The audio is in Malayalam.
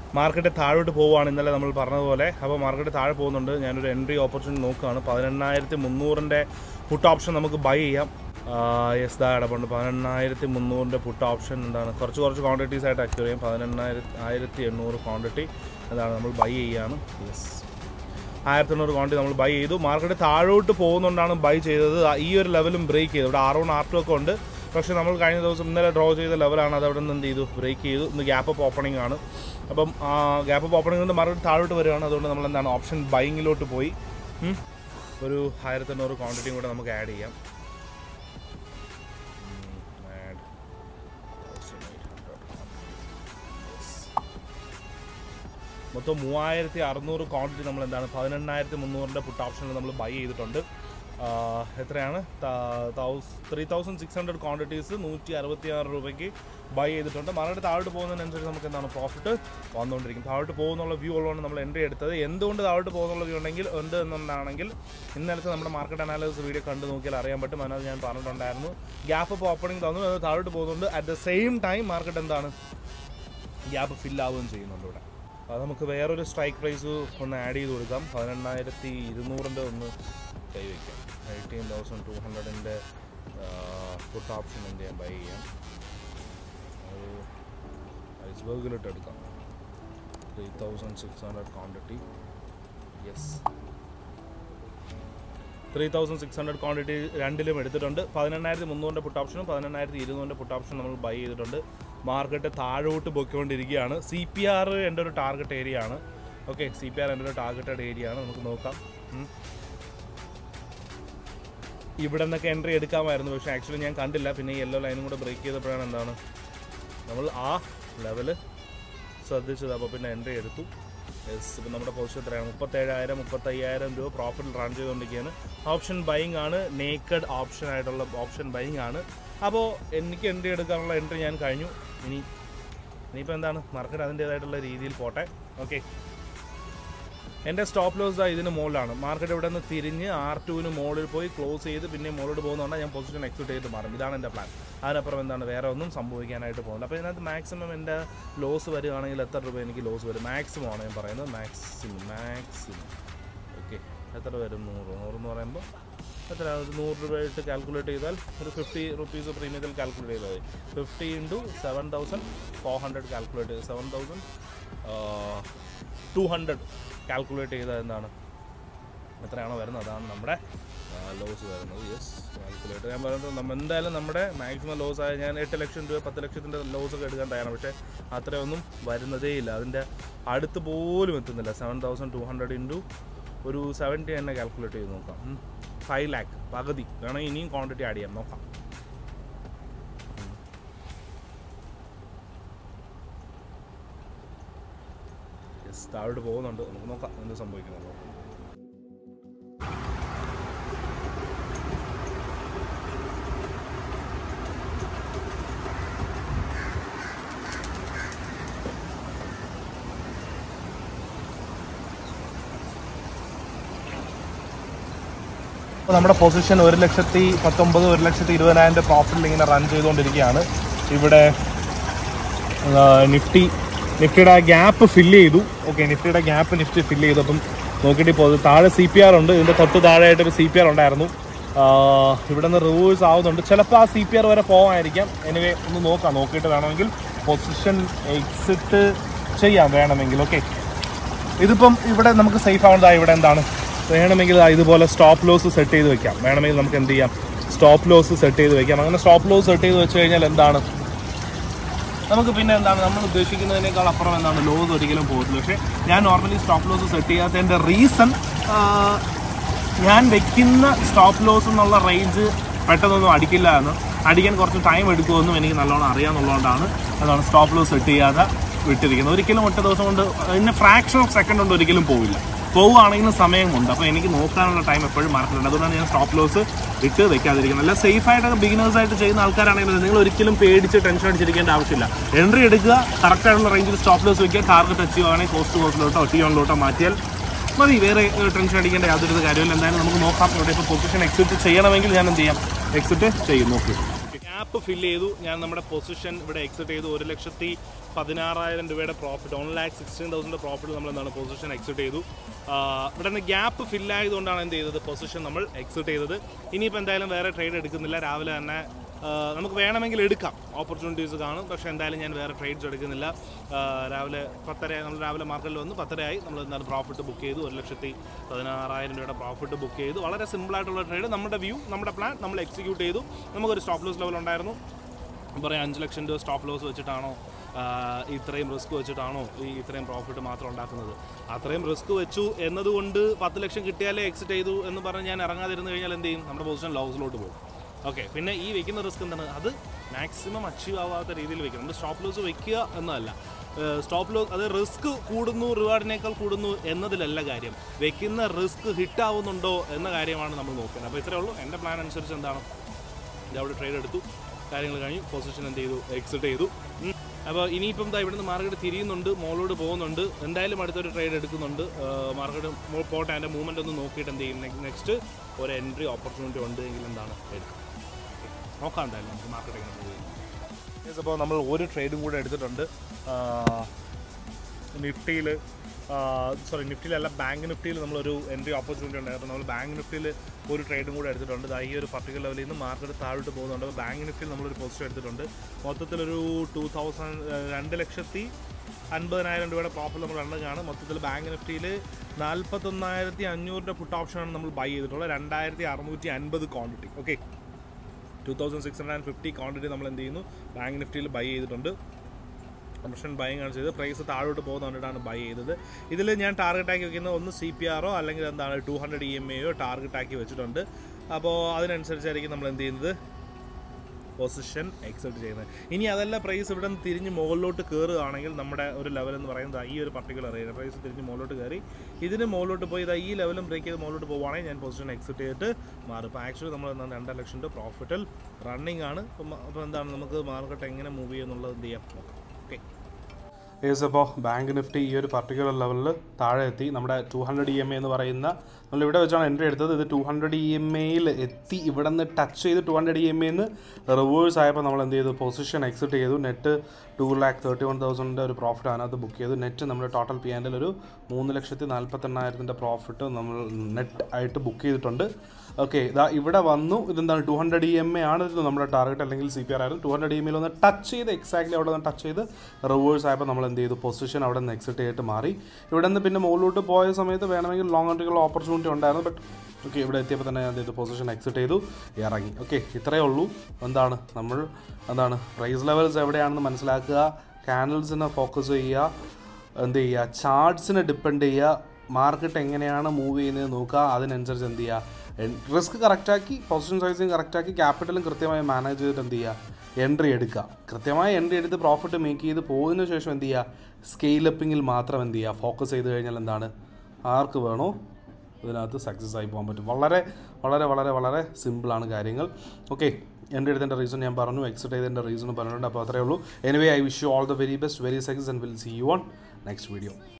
മാർക്കറ്റ് താഴോട്ട് പോവുകയാണ് ഇന്നലെ നമ്മൾ പറഞ്ഞതുപോലെ അപ്പോൾ മാർക്കറ്റ് താഴെ പോകുന്നുണ്ട് ഞാനൊരു എൻട്രി ഓപ്പർച്യൂണിറ്റി നോക്കുകയാണ് പതിനെണ്ണായിരത്തി മുന്നൂറിൻ്റെ പുട്ട് ഓപ്ഷൻ നമുക്ക് ബൈ ചെയ്യാം യെസ് ദാ കിടപ്പുണ്ട് പതിനെണ്ണായിരത്തി മുന്നൂറിൻ്റെ പുട്ട് ഓപ്ഷൻ എന്താണ് കുറച്ച് കുറച്ച് ക്വാണ്ടിറ്റീസ് ആയിട്ട് അക്യൂർ ചെയ്യാം പതിനെണ്ണായിരത്തി ആയിരത്തി എണ്ണൂറ് ക്വാണ്ടിറ്റി അതാണ് നമ്മൾ ബൈ ചെയ്യാണ് യെസ് ആയിരത്തി എണ്ണൂറ് ക്വാണ്ടിറ്റി നമ്മൾ ബൈ ചെയ്തു മാർക്കറ്റ് താഴോട്ട് പോകുന്നതുകൊണ്ടാണ് ബൈ ചെയ്തത് ആ ഈ ഒരു ലെവലും ബ്രേക്ക് ചെയ്തു ഇവിടെ ആർ വൺ ആർ ടു ഒക്കെ ഉണ്ട് പക്ഷേ നമ്മൾ കഴിഞ്ഞ ദിവസം ഇന്നലെ ഡ്രോ ചെയ്ത ലെവലാണ് അത് അവിടെ നിന്ന് എന്ത് ചെയ്തു ബ്രേക്ക് ചെയ്തു ഇന്ന് ഗ്യാപ്പ് അപ്പ് ഓപ്പണിംഗ് ആണ് അപ്പം ഗ്യാപ്പ് അപ്പ് ഓപ്പണിംഗ് കൊണ്ട് മാർക്കറ്റ് താഴോട്ട് വരികയാണ് അതുകൊണ്ട് നമ്മൾ എന്താണ് ഓപ്ഷൻ ബൈങ്ങിലോട്ട് പോയി ഉം. ഒരു ആയിരത്തി എണ്ണൂറ് ക്വാണ്ടിറ്റിയും കൂടെ നമുക്ക് ആഡ് ചെയ്യാം ആഡ് മൊത്തം മൂവായിരത്തി അറുന്നൂറ് ക്വാണ്ടിറ്റി നമ്മൾ എന്താണ് പതിനെണ്ണായിരത്തി മുന്നൂറിൻ്റെ പുട്ട് ഓപ്ഷനിൽ നമ്മൾ ബൈ ചെയ്തിട്ടുണ്ട് ആഹ് എത്രയാണ് three thousand six hundred quantities നൂറ്റി അറുപത്തി ആറ് രൂപയ്ക്ക് ബൈ ചെയ്തിട്ടുണ്ട് മാർക്കറ്റ് താഴോട്ട് പോകുന്നതിനനുസരിച്ച് നമുക്ക് എന്താണ് പ്രോഫിറ്റ് വന്നുകൊണ്ടിരിക്കും താഴോട്ട് പോകുന്നുള്ള വ്യൂ ഉള്ളതുകൊണ്ട് നമ്മൾ എൻട്രി എടുത്തത് എന്തുകൊണ്ട് താഴോട്ട് പോകുന്നുള്ള വ്യൂ ഉണ്ടെങ്കിൽ ഉണ്ട് എന്നുണ്ടാണെങ്കിൽ ഇന്നലത്തെ നമ്മുടെ മാർക്കറ്റ് അനാലിസിസ് വീഡിയോ കണ്ടു നോക്കിയാൽ അറിയാൻ പറ്റും അതിനകത്ത് ഞാൻ പറഞ്ഞിട്ടുണ്ടായിരുന്നു ഗ്യാപ്പ് ഇപ്പോൾ ഓപ്പണിംഗ് തന്നു അത് താഴോട്ട് പോകുന്നുണ്ട് at the same time market എന്താണ് ഗ്യാപ്പ് ഫില്ലാവുകയും ചെയ്യുന്നുണ്ട് ഇവിടെ അത് നമുക്ക് വേറൊരു സ്ട്രൈക്ക് പ്രൈസ് ഒന്ന് ആഡ് ചെയ്ത് കൊടുക്കാം പതിനെണ്ണായിരത്തി ഇരുന്നൂറിൻ്റെ ഒന്ന് കൈവയ്ക്കാം എയ്റ്റീൻ തൗസൻഡ് ടു ഹൺഡ്രഡിൻ്റെ പുട്ട് ഓപ്ഷൻ എന്ത് ചെയ്യാം ബൈ ചെയ്യാം ഒരു ഐസ്ബർഗിലിട്ട് എടുക്കാം three thousand six hundred quantity yes three thousand six hundred quantity രണ്ടിലും എടുത്തിട്ടുണ്ട് പതിനെണ്ണായിരത്തി മുന്നൂറിൻ്റെ പുട്ട് ഓപ്ഷനും പതിനെണ്ണായിരത്തി ഇരുന്നൂറിൻ്റെ പുട്ട് ഓപ്ഷൻ നമ്മൾ ബൈ ചെയ്തിട്ടുണ്ട് മാർക്കറ്റ് താഴോട്ട് പൊയ്ക്കൊണ്ടിരിക്കുകയാണ് സി പി ആർ എൻ്റെ ഒരു ടാർഗറ്റ് ഏരിയ ആണ് ഓക്കെ സി പി ആർ എൻ്റെ ഒരു ടാർഗറ്റഡ് ഏരിയ ആണ് നമുക്ക് നോക്കാം ഉം. ഇവിടെ നിന്നൊക്കെ എൻട്രി എടുക്കാമായിരുന്നു പക്ഷേ ആക്ച്വലി ഞാൻ കണ്ടില്ല പിന്നെ യെല്ലോ ലൈനും കൂടെ ബ്രേക്ക് ചെയ്തപ്പോഴാണ് എന്താണ് നമ്മൾ ആ ലെവല് ശ്രദ്ധിച്ചത് അപ്പോൾ പിന്നെ എൻട്രി എടുത്തു യെസ് ഇപ്പം നമ്മുടെ പൊസിഷൻ എത്രയാണ് മുപ്പത്തേഴായിരം മുപ്പത്തയ്യായിരം രൂപ പ്രോഫിറ്റ് റൺ ചെയ്തുകൊണ്ടിരിക്കുകയാണ് ഓപ്ഷൻ ബൈങ് ആണ് നേക്കഡ് ഓപ്ഷൻ ആയിട്ടുള്ള ഓപ്ഷൻ ബൈങ് ആണ് അപ്പോൾ എനിക്ക് എൻട്രി എടുക്കാനുള്ള എൻട്രി ഞാൻ കഴിഞ്ഞു ഇനി ഇനിയിപ്പോൾ എന്താണ് മാർക്കറ്റ് അതിൻ്റേതായിട്ടുള്ള രീതിയിൽ പോട്ടെ ഓക്കെ എൻ്റെ സ്റ്റോപ്പ് ലോസ് ഇതിന് മുകളിലാണ് മാർക്കറ്റ് ഇവിടെ നിന്ന് തിരിഞ്ഞ് ആർ ടുവിന് മുകളിൽ പോയി ക്ലോസ് ചെയ്ത് പിന്നെ മുകളിലോട്ട് പോകുന്നതുകൊണ്ട് ഞാൻ പൊസിഷൻ എക്സിറ്റ് ചെയ്ത് മാറും ഇതാണ് എൻ്റെ പ്ലാൻ അതിനപ്പുറം എന്താണ് വേറെ ഒന്നും സംഭവിക്കാനായിട്ട് പോകുന്നില്ല അപ്പോൾ ഇതിനകത്ത് മാക്സിമം എൻ്റെ ലോസ് വരികയാണെങ്കിൽ എത്ര രൂപ എനിക്ക് ലോസ് വരും മാക്സിമം ആണ് ഞാൻ പറയുന്നത് മാക്സിമം മാക്സിമം ഓക്കെ എത്ര വരും നൂറ് നൂറെന്ന് പറയുമ്പോൾ എത്ര ഒരു നൂറ് രൂപ ഇട്ട് കാൽക്കുലേറ്റ് ചെയ്താൽ ഒരു ഫിഫ്റ്റി റുപ്പീസ് പ്രീമിയത്തിൽ കാൽക്കുലേറ്റ് ചെയ്താൽ മതി fifty into seven thousand four hundred calculate ചെയ്ത് seven thousand two hundred calculate ചെയ്താൽ എന്താണ് എത്രയാണോ വരുന്നത് അതാണ് നമ്മുടെ ലോസ് വരുന്നത് യെസ് കാൽക്കുലേറ്റ് ഞാൻ പറയുന്നത് നമ്മൾ എന്തായാലും നമ്മുടെ മാക്സിമം ലോസ് ആയ ഞാൻ എട്ട് ലക്ഷം രൂപ പത്ത് ലക്ഷത്തിൻ്റെ ലോസ് ഒക്കെ എടുക്കാൻ തയ്യാറാണ് പക്ഷേ അത്രയൊന്നും വരുന്നതേ ഇല്ല അതിൻ്റെ അടുത്ത് പോലും എത്തുന്നില്ല seven thousand two hundred into ഒരു സെവൻറ്റി തന്നെ കാൽക്കുലേറ്റ് ചെയ്ത് നോക്കാം ഫൈവ് ലാക്ക് പകുതി വേണമെങ്കിൽ ഇനിയും ക്വാണ്ടിറ്റി ആഡ് ചെയ്യാം നോക്കാം യെസ് താഴോട്ട് പോകുന്നുണ്ട് നമുക്ക് നോക്കാം എന്ത് സംഭവിക്കുന്നത് അപ്പോൾ നമ്മുടെ പൊസിഷൻ ഒരു ലക്ഷത്തി പത്തൊമ്പത് ഒരു ലക്ഷത്തി ഇരുപതിനായിരം പ്രോഫിറ്റിൽ ഇങ്ങനെ റൺ ചെയ്തുകൊണ്ടിരിക്കുകയാണ് ഇവിടെ ആ, നിഫ്റ്റി നിഫ്റ്റിയുടെ ഗ്യാപ്പ് ഫില്ല് ചെയ്തു ഓക്കെ നിഫ്റ്റിയുടെ ഗ്യാപ്പ് നിഫ്റ്റി ഫില്ല് ചെയ്തു അപ്പം നോക്കിയിട്ട് ഇപ്പോൾ താഴെ സി പി ആർ ഉണ്ട് ഇതിൻ്റെ തൊട്ട് താഴെയായിട്ട് ഒരു സി പി ആർ ഉണ്ടായിരുന്നു ആ, ഇവിടെ നിന്ന് റിവേഴ്സ് ആവുന്നുണ്ട് ചിലപ്പോൾ ആ സി പി ആർ വരെ പോകാമായിരിക്കാം എനിവേ ഒന്ന് നോക്കാം നോക്കിയിട്ട് വേണമെങ്കിൽ പൊസിഷൻ എക്സിറ്റ് ചെയ്യാം വേണമെങ്കിൽ ഓക്കെ ഇതിപ്പം ഇവിടെ നമുക്ക് സേഫ് ആവുന്നതാ ഇവിടെ എന്താണ് വേണമെങ്കിൽ ദാ ഇതുപോലെ സ്റ്റോപ്പ് ലോസ് സെറ്റ് ചെയ്ത് വെക്കാം വേണമെങ്കിൽ നമുക്ക് എന്ത് ചെയ്യാം സ്റ്റോപ്പ് ലോസ് സെറ്റ് ചെയ്ത് വെക്കാം അങ്ങനെ സ്റ്റോപ്പ് ലോസ് സെറ്റ് ചെയ്ത് വെച്ച് കഴിഞ്ഞാൽ എന്താണ് നമുക്ക് പിന്നെ എന്താണ് നമ്മൾ ഉദ്ദേശിക്കുന്നതിനേക്കാൾ അപ്പുറം എന്താണ് ലോസ് ഒരിക്കലും പോകത്തില്ല പക്ഷേ ഞാൻ നോർമലി സ്റ്റോപ്പ് ലോസ് സെറ്റ് ചെയ്യാത്തതിൻ്റെ റീസൺ ഞാൻ വെക്കുന്ന സ്റ്റോപ്പ് ലോസ് എന്നുള്ള റേഞ്ച് പെട്ടെന്നൊന്നും അടിക്കില്ല എന്ന് അടിക്കാൻ കുറച്ച് ടൈം എടുക്കുമെന്നും എനിക്ക് നല്ലോണം അറിയാമെന്നുള്ളതുകൊണ്ടാണ് അതാണ് സ്റ്റോപ്പ് ലോസ് സെറ്റ് ചെയ്യാതെ വിട്ടിരിക്കുന്നത് ഒരിക്കലും ഒറ്റ ദിവസം കൊണ്ട് അതിന് ഫ്രാക്ഷൻ ഓഫ് സെക്കൻഡ് കൊണ്ട് ഒരിക്കലും പോവില്ല പോവുകയാണെങ്കിലും സമയമുണ്ട് അപ്പോൾ എനിക്ക് നോക്കാനുള്ള ടൈം എപ്പോഴും മാർക്കറ്റുണ്ട് അതുകൊണ്ടാണ് ഞാൻ സ്റ്റോപ്പ് ലോസ് ഇട്ട് വെക്കാതിരിക്കുന്നത് അല്ല സേഫ് ആയിട്ട് ബിഗിനേഴ്സ് ആയിട്ട് ചെയ്യുന്ന ആൾക്കാരാണെങ്കിൽ നിങ്ങൾ ഒരിക്കലും പേടിച്ച് ടെൻഷൻ അടിച്ചിരിക്കേണ്ട ആവശ്യമില്ല എൻട്രി എടുക്കുക കറക്റ്റ് ആയിട്ടുള്ള റേഞ്ചിൽ സ്റ്റോപ്പ് ലോസ് വെക്കുക ടാർഗറ്റ് അച്ചീവ് ആണെങ്കിൽ കോസ്റ്റ് കോസ്റ്റിലോട്ടോ ടി ഓണിലോട്ടോ മാറ്റിയാൽ മതി വേറെ ടെൻഷൻ അടിക്കേണ്ട യാതൊരു ഇത് കാര്യമില്ല എന്തായാലും നമുക്ക് നോക്കാം ഇവിടെ ഇപ്പോൾ പൊസിഷൻ എക്സിറ്റ് ചെയ്യണമെങ്കിൽ ഞാൻ എന്ത് ചെയ്യാം എക്സിറ്റ് ചെയ്യും നോക്കി ഗ്യാപ്പ് ഫില്ല് ചെയ്തു ഞാൻ നമ്മുടെ പൊസിഷൻ ഇവിടെ എക്സിറ്റ് ചെയ്തു ഒരു ലക്ഷത്തി പതിനാറായിരം രൂപയുടെ profit one lakh sixteen thousand profit നമ്മൾ എന്താണ് പൊസിഷൻ എക്സിറ്റ് ചെയ്തു ആ, ഇവിടെ നിന്ന് ഗ്യാപ്പ് ഫില്ലായതുകൊണ്ടാണ് എന്ത് ചെയ്തത് പൊസിഷൻ നമ്മൾ എക്സിറ്റ് ചെയ്തത് ഇനിയിപ്പോൾ എന്തായാലും വേറെ ട്രേഡ് എടുക്കുന്നില്ല രാവിലെ തന്നെ ആ, നമുക്ക് വേണമെങ്കിൽ എടുക്കാം ഓപ്പർച്യൂണിറ്റീസ് കാണും പക്ഷേ എന്തായാലും ഞാൻ വേറെ ട്രേഡ്സ് എടുക്കുന്നില്ല ആ, രാവിലെ പത്തര നമ്മൾ രാവിലെ മാർക്കറ്റിൽ വന്ന് പത്തരയായി നമ്മൾ എന്താണ് പ്രോഫിറ്റ് ബുക്ക് ചെയ്തു ഒരു ലക്ഷത്തി പതിനാറായിരം രൂപയുടെ പ്രോഫിറ്റ് ബുക്ക് ചെയ്തു വളരെ സിമ്പിളായിട്ടുള്ള ട്രേഡ് നമ്മുടെ വ്യൂ നമ്മുടെ പ്ലാൻ നമ്മൾ എക്സിക്യൂട്ട് ചെയ്തു നമുക്കൊരു സ്റ്റോപ്പ് ലോസ് ലെവൽ ഉണ്ടായിരുന്നു പറയാം അഞ്ച് ലക്ഷം രൂപ സ്റ്റോപ്പ് ലോസ് വെച്ചിട്ടാണോ ആ, ഇത്രയും റിസ്ക് വെച്ചിട്ടാണോ ഈ ഇത്രയും പ്രോഫിറ്റ് മാത്രം ഉണ്ടാക്കുന്നത് അത്രയും റിസ്ക് വെച്ചു എന്നതുകൊണ്ട് പത്ത് ലക്ഷം കിട്ടിയാലേ എക്സിറ്റ് ചെയ്തു എന്ന് പറഞ്ഞ് ഞാൻ ഇറങ്ങാതിരുന്നു കഴിഞ്ഞാൽ എന്ത് ചെയ്യും നമ്മുടെ പൊസിഷൻ ലോസിലോട്ട് പോകും ഓക്കെ പിന്നെ ഈ വെക്കുന്ന റിസ്ക് എന്താണ് അത് മാക്സിമം അച്ചീവ് ആവാത്ത രീതിയിൽ വെക്കണം നമ്മൾ സ്റ്റോപ്പ് ലോസ് വെക്കുക എന്നതല്ല സ്റ്റോപ്പ് ലോസ് അത് റിസ്ക് കൂടുന്നു റിവാർഡിനേക്കാൾ കൂടുന്നു എന്നതിലല്ല കാര്യം വെക്കുന്ന റിസ്ക് ഹിറ്റ് ആവുന്നുണ്ടോ എന്ന കാര്യമാണ് നമ്മൾ നോക്കുന്നത് അപ്പോൾ ഇത്രയേ ഉള്ളൂ എൻ്റെ പ്ലാൻ അനുസരിച്ച് എന്താണ് ഇത് അവിടെ ട്രേഡ് എടുത്തു കാര്യങ്ങൾ കഴിഞ്ഞു പൊസിഷൻ എന്ത് ചെയ്തു എക്സിറ്റ് ചെയ്തു ഉം. അപ്പോൾ ഇനിയിപ്പം ദാ ഇവിടുന്ന് മാർക്കറ്റ് തിരിയുന്നുണ്ട് മോളോട് പോകുന്നുണ്ട് എന്തായാലും അടുത്തൊരു ട്രേഡ് എടുക്കുന്നുണ്ട് മാർക്കറ്റ് പോട്ടെ അതിൻ്റെ മൂവ്മെൻ്റ് ഒന്ന് നോക്കിയിട്ട് എന്ത് ചെയ്യും നെക്സ്റ്റ് ഒരു എൻട്രി ഓപ്പർച്യൂണിറ്റി ഉണ്ട് എങ്കിൽ എന്താണ് എടുക്കാം നോക്കാം എന്തായാലും നമുക്ക് മാർക്കറ്റ് എങ്ങനെ പോകും അപ്പോൾ നമ്മൾ ഒരു ട്രേഡും കൂടെ എടുത്തിട്ടുണ്ട് നിഫ്റ്റിയിൽ സോറി നിഫ്റ്റിയിലല്ല ബാങ്ക് നിഫ്റ്റിയിൽ നമ്മളൊരു എൻട്രി ഓപ്പർച്യൂണിറ്റി ഉണ്ടായിരുന്നു നമ്മൾ ബാങ്ക് നിഫ്റ്റിയിൽ ഒരു ട്രേഡും കൂടെ എടുത്തിട്ടുണ്ട് ദാ ഈ ഒരു പർട്ടിക്കുലർ ലെവലിൽ നിന്ന് മാർക്കറ്റ് താഴോട്ട് പോകുന്നുണ്ട് അപ്പോൾ ബാങ്ക് നിഫ്റ്റിയിൽ നമ്മളൊരു പൊസിഷൻ എടുത്തിട്ടുണ്ട് മൊത്തത്തിലൊരു ടു തൗസൻഡ് രണ്ട് ലക്ഷത്തി അൻപതിനായിരം രൂപയുടെ പ്രോഫിറ്റ് നമ്മൾ രണ്ടതാണ് മൊത്തത്തിൽ ബാങ്ക് നിഫ്റ്റിയിൽ നാൽപ്പത്തൊന്നായിരത്തി അഞ്ഞൂറിൻ്റെ പുട്ട് ഓപ്ഷനാണ് നമ്മൾ ബൈ ചെയ്തിട്ടുള്ളത് രണ്ടായിരത്തി അറുന്നൂറ്റി അൻപത് quantity okay two thousand six hundred and fifty quantity നമ്മൾ എന്ത് ചെയ്യുന്നു ബാങ്ക് നിഫ്റ്റിയിൽ ബൈ ചെയ്തിട്ടുണ്ട് ഓപ്ഷൻ ബൈങ് ആണ് ചെയ്തത് പ്രൈസ് താഴോട്ട് പോകുന്ന കണ്ടിട്ടാണ് ബൈ ചെയ്തത് ഇതിൽ ഞാൻ ടാർഗറ്റ് ആക്കി വെക്കുന്ന ഒന്ന് സി പി ആറോ അല്ലെങ്കിൽ എന്താണ് ടു ഹൺഡ്രഡ് ഇ എം എയോ ടാർഗറ്റ് ആക്കി വെച്ചിട്ടുണ്ട് അപ്പോൾ അതിനനുസരിച്ചായിരിക്കും നമ്മൾ എന്ത് ചെയ്യുന്നത് പൊസിഷൻ എക്സെപ്റ്റ് ചെയ്യുന്നത് ഇനി അതല്ല പ്രൈസ് ഇവിടെ നിന്ന് തിരിഞ്ഞ് മുകളിലോട്ട് കയറുകയാണെങ്കിൽ നമ്മുടെ ഒരു ലെവൽ എന്ന് പറയുന്നത് ഈ ഒരു പർട്ടിക്കുലർ ഏരിയ പ്രൈസ് തിരിഞ്ഞ് മുകളിലോട്ട് കയറി ഇതിന് മുകളിലോട്ട് പോയി ഇതാ ഈ ലെവലും ബ്രേക്ക് ചെയ്ത് മുകളിലോട്ട് പോവുകയാണെങ്കിൽ ഞാൻ പൊസിഷൻ എക്സിറ്റ് ചെയ്തിട്ട് മാറും ഇപ്പോൾ ആക്ച്വലി നമ്മൾ എന്താണ് രണ്ടര ലക്ഷം രൂപ പ്രോഫിറ്റൽ റണ്ണിങ് ആണ് അപ്പം അപ്പോൾ എന്താണ് നമുക്ക് മാർക്കറ്റ് എങ്ങനെ മൂവ് ചെയ്യുന്നുള്ളത് എന്ത് ചെയ്യാം നോക്കാം ഓക്കെ ഏസ് അപ്പോൾ ബാങ്ക് നിഫ്റ്റി ഈ ഒരു പർട്ടിക്കുലർ ലെവലിൽ താഴെ എത്തി നമ്മുടെ two hundred E M A എന്ന് പറയുന്ന നമ്മൾ ഇവിടെ വെച്ചാണ് എൻട്രി എടുത്തത് ഇത് ടു ഹൺഡ്രഡ് ഇ എം എയിൽ എത്തി ഇവിടെ നിന്ന് ടച്ച് ചെയ്ത് ടു ഹൺഡ്രഡ് ഇ എം എന്ന് റിവേഴ്സ് ആയപ്പോൾ നമ്മൾ എന്ത് ചെയ്തു പൊസിഷൻ എക്സിറ്റ് ചെയ്തു net two lakh thirty one തൗസൻഡിൻ്റെ ഒരു പ്രോഫിറ്റ് അതിനകത്ത് ബുക്ക് ചെയ്തു നെറ്റ് നമ്മുടെ ടോട്ടൽ പി ആൻഡിൽ ഒരു മൂന്ന് ലക്ഷത്തി നാൽപ്പത്തെണ്ണായിരത്തിൻ്റെ പ്രോഫിറ്റ് നമ്മൾ നെറ്റ് ആയിട്ട് ബുക്ക് ചെയ്തിട്ടുണ്ട് ഓക്കെ ഇതാ ഇവിടെ വന്നു ഇതെന്താണ് two hundred E M A ആണ് ഇത് നമ്മുടെ ടാർഗറ്റ് അല്ലെങ്കിൽ സി പി ആർ ആയിരുന്നു ടു ഹൺഡ്രഡ് ഇ എമ്മിൽ ഒന്ന് ടച്ച് ചെയ്ത് എക്സാക്ട്ലി അവിടെ നിന്ന് ടച്ച് ചെയ്ത് റിവേഴ്സ് ആയപ്പോൾ നമ്മൾ എന്ത് ചെയ്തു പൊസിഷൻ അവിടെ നിന്ന് എക്സിറ്റ് ചെയ്തിട്ട് മാറി ഇവിടെ നിന്ന് പിന്നെ മുകളിലോട്ട് പോയ സമയത്ത് വേണമെങ്കിൽ ലോങ് എൻട്രിക്കുള്ള ഓപ്പർച്യൂണിറ്റി ഉണ്ടായിരുന്നു ബട്ട് ഓക്കെ ഇവിടെ എത്തിയപ്പോൾ തന്നെ ഞാൻ ചെയ്തു പൊസിഷൻ എക്സിറ്റ് ചെയ്തു ഇറങ്ങി ഓക്കെ ഇത്രയേ ഉള്ളൂ എന്താണ് നമ്മൾ എന്താണ് പ്രൈസ് ലെവൽസ് എവിടെയാണെന്ന് മനസ്സിലാക്കുക കാനൽസിനെ ഫോക്കസ് ചെയ്യുക എന്ത് ചെയ്യുക ചാർട്ട്സിനെ ഡിപ്പെൻഡ് ചെയ്യുക മാർക്കറ്റ് എങ്ങനെയാണ് മൂവ് ചെയ്യുന്നത് നോക്കുക അതിനനുസരിച്ച് എന്ത് ചെയ്യുക റിസ്ക് കറക്റ്റാക്കി പൊസിഷൻ സൈസിങ് കറക്റ്റാക്കി ക്യാപിറ്റലും കൃത്യമായി മാനേജ് ചെയ്തിട്ട് എന്ത് ചെയ്യുക എൻട്രി എടുക്കുക കൃത്യമായി എൻട്രി എടുത്ത് പ്രോഫിറ്റ് മേക്ക് ചെയ്ത് പോയതിനു ശേഷം എന്ത് ചെയ്യുക സ്കെയിലപ്പിങ്ങിൽ മാത്രം എന്ത് ചെയ്യുക ഫോക്കസ് ചെയ്ത് കഴിഞ്ഞാൽ എന്താണ് ആർക്ക് വേണോ ഇതിനകത്ത് സക്സസ് ആയി പോകാൻ പറ്റും വളരെ വളരെ വളരെ വളരെ സിമ്പിളാണ് കാര്യങ്ങൾ ഓക്കെ എൻ്റെ എടുത്തതിൻ്റെ റീസൺ ഞാൻ പറഞ്ഞു എക്സിറ്റ് ചെയ്തതിൻ്റെ റീസൺ പറഞ്ഞിട്ടുണ്ട് അപ്പോൾ അത്രയേ ഉള്ളൂ anyway I wish you all the very best very success and will see you on next video